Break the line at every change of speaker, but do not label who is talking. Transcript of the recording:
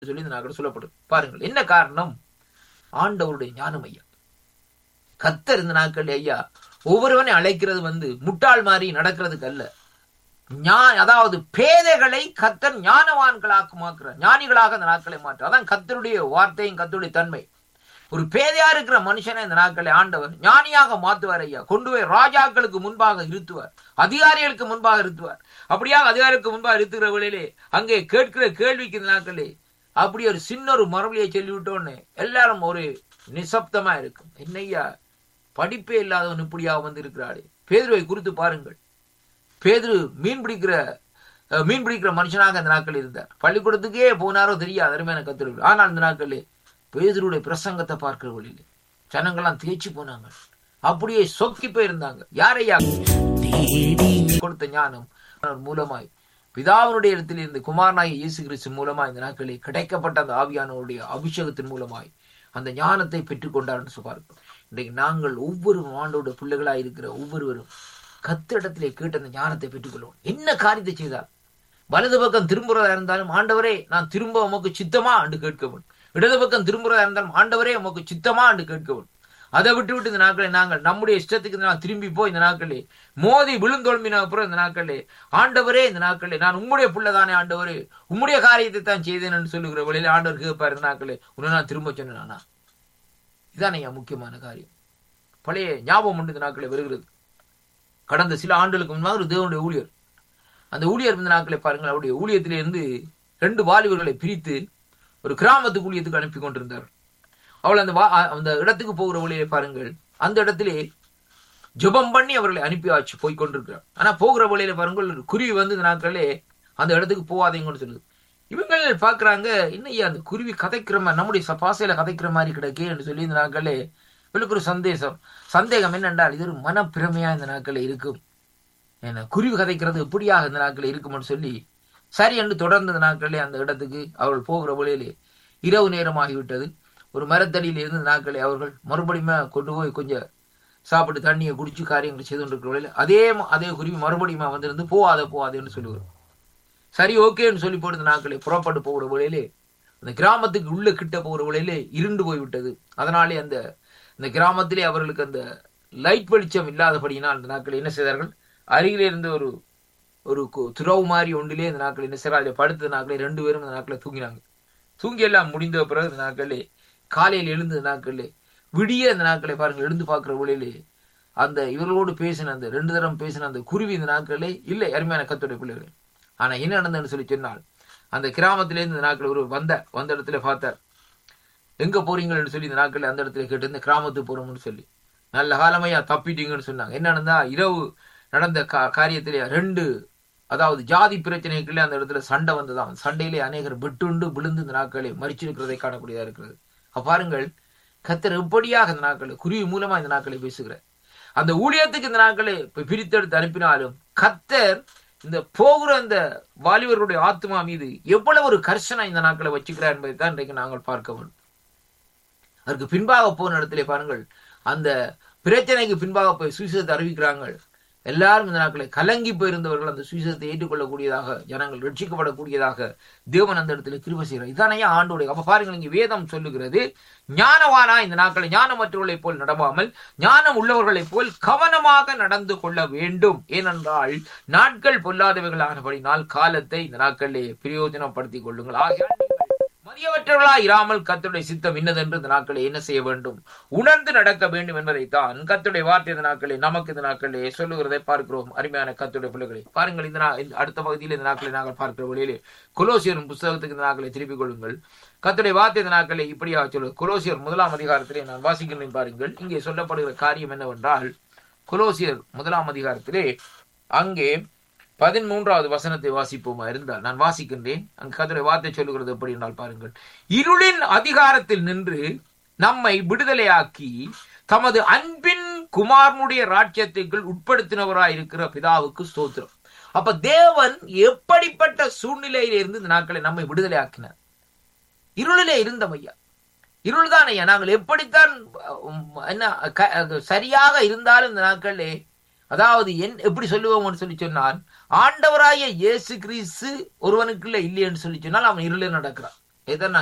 சொல்லி இந்த நாட்கள் சொல்லப்படும் பாருங்கள் என்ன காரணம் ஆண்டவருடைய ஞானம் ஐயா கத்தர் இந்த நாட்கள் ஐயா ஒவ்வொருவனை அழைக்கிறது வந்து முட்டாள் மாதிரி நடக்கிறதுக்கு அல்ல ஞா- அதாவது பேதைகளை கத்தர் ஞானவான்களாக்குமாக்குற ஞானிகளாக அந்த நாட்களை மாற்ற அதான் கத்தருடைய வார்த்தையும் கத்தருடைய தன்மை ஒரு பேதையா இருக்கிற மனுஷனை இந்த நாட்களை ஆண்டவர் ஞானியாக மாத்துவார் ஐயா கொண்டு போய் ராஜாக்களுக்கு முன்பாக இருத்துவார் அதிகாரிகளுக்கு முன்பாக இருத்துவார் அப்படியாக அதிகாரிகளுக்கு முன்பாக இருத்துகிற வேளையிலே அங்கே கேட்கிற கேள்விக்கு இந்த நாட்களே அப்படி ஒரு சின்ன ஒரு மறுமொழியை சொல்லிவிட்டோன்னு எல்லாரும் ஒரு நிசப்தமா இருக்கும் என்னய்யா படிப்பே இல்லாதவன் இப்படியாக வந்து இருக்கிறாரு பேதுருவை குறித்து பாருங்கள் பேதுரு மீன் பிடிக்கிற அஹ், மீன் பிடிக்கிற மனுஷனாக அந்த நாட்கள் இருந்தார் பள்ளிக்கூடத்துக்கே போனாரோ தெரியாது அருமையான கத்திரிகள் ஆனால் இந்த நாட்களில் பேதுருடைய பிரசங்கத்தை பார்க்கிற வழியில் ஜனங்கள்லாம் தேய்ச்சி போனாங்க அப்படியே சொக்கி போயிருந்தாங்க யாரையா கொடுத்த ஞானம் அவர் மூலமாய் பிதாவினுடைய இடத்தில் இருந்து குமாரனாய் இயேசு கிறிஸ்து மூலமாய் இந்த நாட்களில் கிடைக்கப்பட்ட அந்த ஆவியானவருடைய அபிஷேகத்தின் மூலமாய் அந்த ஞானத்தை பெற்றுக்கொண்டார்னு சொல்வார்கள் இன்றைக்கு நாங்கள் ஒவ்வொரு ஆண்டோட பிள்ளைகளாய் இருக்கிற ஒவ்வொருவரும் கத்திடத்திலே கேட்டு அந்த ஞானத்தை பெற்றுக்கொள்வோம் என்ன காரியத்தை செய்தால் வலது பக்கம் திரும்புறதா இருந்தாலும் ஆண்டவரே நான் திரும்ப உமக்கு சித்தமா என்று கேட்கவும் இடது பக்கம் திரும்புறதா இருந்தாலும் ஆண்டவரே உமக்கு சித்தமா என்று கேட்கவும் அதை விட்டு விட்டு இந்த நாட்களை நாங்கள் நம்முடைய இஷ்டத்துக்கு நான் திரும்பி போய் இந்த நாட்களே மோதி விழுந்தொழும்பின அப்புறம் இந்த நாட்களே ஆண்டவரே இந்த நாட்களே நான் உம்முடைய புள்ளதானே ஆண்டவரே உம்முடைய காரியத்தை தான் செய்தேன் என்று சொல்லுகிற வழியில ஆண்டவர் கேட்பாரு இந்த நாட்களே உன்னை நான் திரும்ப சொன்னேனா இதானே ஐயா முக்கியமான காரியம் பழைய ஞாபகம் உண்டு இந்த நாட்களே வருகிறது கடந்த சில ஆண்டுகளுக்கு முன்பாக ஒரு தேவனுடைய ஊழியர் அந்த ஊழியர் இந்த நாட்களை பாருங்கள் அவருடைய ஊழியத்திலிருந்து ரெண்டு வாலிபர்களை பிரித்து ஒரு கிராமத்துக்கு ஊழியத்துக்கு அனுப்பி கொண்டிருந்தார் அவள் அந்த வா- அந்த இடத்துக்கு போகிற வழியை பாருங்கள் அந்த இடத்திலே ஜெபம் பண்ணி அவர்களை அனுப்பி ஆச்சு போய் கொண்டிருக்கிறார் ஆனா போகிற வழியில பாருங்கள் ஒரு குருவி வந்து இந்த நாட்களே அந்த இடத்துக்கு போகாதீங்கன்னு சொல்லுது இவங்க பாக்குறாங்க என்னய்யா அந்த குருவி கதைக்கிற மாதிரி நம்முடைய ச- பாசையில கதைக்கிற மாதிரி கிடக்கே என்று சொல்லி இந்த நாட்களே இவளுக்கு ஒரு சந்தேசம் சந்தேகம் என்னென்றால் இது ஒரு மனப்பிரமையா இந்த நாட்களில் இருக்கும் என்ன குருவி கதைக்கிறது எப்படியாக இந்த நாட்களில் இருக்கும்னு சொல்லி சரி என்று தொடர்ந்த இந்த நாட்களே அந்த இடத்துக்கு அவர்கள் போகிற வழியிலே இரவு நேரமாகிவிட்டது ஒரு மரத்தடியில் இருந்த நாட்களை அவர்கள் மறுபடியும் கொண்டு போய் கொஞ்சம் சாப்பிட்டு தண்ணியை குடிச்சு காரியங்களை செய்து கொண்டிருக்கிற வழியில் அதே ம- அதே குருவி மறுபடியும் வந்திருந்து போகாத போகாதேன்னு சொல்லுவார் சரி ஓகேன்னு சொல்லி போட்டு இந்த நாட்களை புறப்பட்டு போகிற வழியிலே அந்த கிராமத்துக்கு உள்ள கிட்ட போகிற வழியிலே இருண்டு போய்விட்டது அதனாலே அந்த இந்த கிராமத்திலே அவர்களுக்கு அந்த லைட் வெளிச்சம் இல்லாதபடியினால் அந்த நாட்கள் என்ன செய்தார்கள் அருகிலே இருந்த ஒரு ஒரு கு- துறவு மாதிரி ஒன்றிலே இந்த நாட்கள் என்ன செய்யறாங்க அதிலே படுத்த நாட்களே ரெண்டு பேரும் இந்த நாட்களை தூங்கினாங்க தூங்கி எல்லாம் முடிந்த பிறகு இந்த நாட்களே காலையில் எழுந்த நாட்களே விடிய இந்த நாட்களை பாருங்கள் எழுந்து பார்க்கிற வழியிலே அந்த இவர்களோடு பேசின அந்த ரெண்டு தரம் பேசின அந்த குருவி இந்த நாட்களே இல்லை அருமையான கத்துடைய பிள்ளைகள் ஆனா என்ன நடந்ததுன்னு சொல்லி சொன்னால் அந்த கிராமத்திலேருந்து இந்த நாட்கள் ஒரு வந்த வந்த இடத்துல பார்த்தார் எங்க போறீங்கன்னு சொல்லி இந்த நாட்கள் அந்த இடத்துல கேட்டு இந்த கிராமத்துக்கு போறோம்னு சொல்லி நல்ல காலமையா தப்பிட்டீங்கன்னு சொன்னாங்க என்ன நடந்தா இரவு நடந்த கா- காரியத்திலே ரெண்டு அதாவது ஜாதி பிரச்சனைக்குள்ளே அந்த இடத்துல சண்டை வந்ததாம் சண்டையிலே அநேகர் வெட்டுண்டு விழுந்து இந்த நாட்களை மறிச்சிருக்கிறதை காணக்கூடியதா இருக்கிறது அப்ப பாருங்கள் கத்தர் எப்படியாக இந்த நாட்களை குருவி மூலமா இந்த நாட்களை பேசுகிறார் அந்த ஊழியத்துக்கு இந்த நாட்களை இப்ப பிரித்தெடுத்து அனுப்பினாலும் கத்தர் இந்த போகிற அந்த வாலிபர்களுடைய ஆத்மா மீது எவ்வளவு ஒரு கர்ஷனை இந்த நாட்களை வச்சுக்கிறார் என்பதை தான் இன்றைக்கு நாங்கள் பார்க்க வேண்டும் அதற்கு பின்பாக போன இடத்திலே பாருங்கள் அந்த பிரச்சனைக்கு பின்பாக போய் சுவிசேஷத்தை அறிவிக்கிறாங்க எல்லாரும் இந்த நாட்களை கலங்கி போயிருந்தவர்கள் அந்த சுவிசேஷத்தை ஏற்றுக்கொள்ளக்கூடியதாக ஜனங்கள் ரட்சிக்கப்படக்கூடியதாக தேவன் அந்த இடத்துல கிருபை செய்கிறார் இதானையா ஆண்டோடைய அப்ப பாருங்கள் இங்க வேதம் சொல்லுகிறது ஞானவானா இந்த நாட்களை ஞானமற்றவர்களைப் போல் நடவாமல் ஞானம் உள்ளவர்களைப் போல் கவனமாக நடந்து கொள்ள வேண்டும் ஏனென்றால் நாட்கள் பொல்லாதவைகளானபடினால் காலத்தை இந்த நாட்களிலே பிரயோஜனப்படுத்திக் கொள்ளுங்கள் ஆகையால் நீங்கள் மதியவற்றவர்களா இராமல் கர்த்தருடைய சித்தம் இன்னதென்று இந்த நாட்களை என்ன செய்ய வேண்டும் உணர்ந்து நடக்க வேண்டும் என்பதைத்தான் கர்த்தருடைய வார்த்தை இந்த நாட்களே நமக்கு இந்த நாட்களே சொல்லுகிறதை பார்க்கிறோம் அருமையான கர்த்தருடைய பிள்ளைகளை பாருங்கள் இந்த நா- இந்த அடுத்த பகுதியில் இந்த நாட்களை நாங்கள் பார்க்கிற வழியிலே கொலோசியரும் புஸ்தகத்துக்கு இந்த நாட்களை திருப்பிக் கொள்ளுங்கள் கர்த்தருடைய வார்த்தை இந்த நாட்களை இப்படியாக சொல்லு கொலோசியர் முதலாம் அதிகாரத்திலே நான் வாசிக்கிறேன் பாருங்கள் இங்கே சொல்லப்படுகிற காரியம் என்னவென்றால் கொலோசியர் முதலாம் அதிகாரத்திலே அங்கே பதிமூன்றாவது வசனத்தை வாசிப்போமா இருந்தால் நான் வாசிக்கின்றேன் அங்கு கதிரை வார்த்தை சொல்லுகிறது எப்படி என்றால் பாருங்கள் இருளின் அதிகாரத்தில் நின்று நம்மை விடுதலையாக்கி தமது அன்பின் குமாரனுடைய ராஜ்யத்துக்குள் உட்படுத்தினவராய் இருக்கிற பிதாவுக்கு ஸ்தோத்திரம் அப்ப தேவன் எப்படிப்பட்ட சூழ்நிலையில இருந்து இந்த நாட்களை நம்மை விடுதலையாக்கினார் இருளிலே இருந்தோம் ஐயா இருள்தான் ஐயா நாங்கள் எப்படித்தான் உம், என்ன க- அது சரியாக இருந்தாலும் இந்த நாட்களே அதாவது என் எப்படி சொல்லுவோம்னு சொல்லி சொன்னால் ஆண்டவராய இயேசு கிறிஸ்து ஒருவனுக்குள்ள இல்லைன்னு சொல்லி சொன்னால் அவன் இருளே நடக்கிறான் எதை